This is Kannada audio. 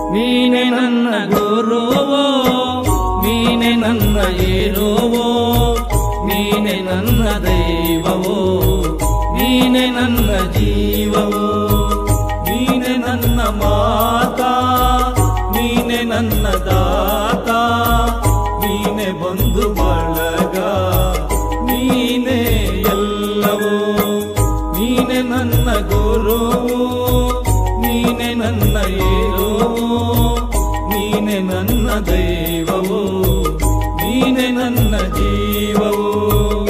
ನೀನೆ ನನ್ನ ಗುರುವೋ ನೀನೆ ನನ್ನ ಏರುವೋ ನೀನೆ ನನ್ನ ದೈವವೋ ನೀನೆ ನನ್ನ ಜೀವವೋ ನೀನೆ ನನ್ನ ಮಾತಾ ನೀನೆ ನನ್ನ ದಾತ ನೀನೆ ಬಂಧು ಬಳಗ ನೀನೆ ಎಲ್ಲವೋ ನೀನೆ ನನ್ನ ಗುರುವು ನೀನೆ ನನ್ನ ಏರುವು ನೀನೆ ನನ್ನ ದೈವವು ನೀನೆ ನನ್ನ ಜೀವವು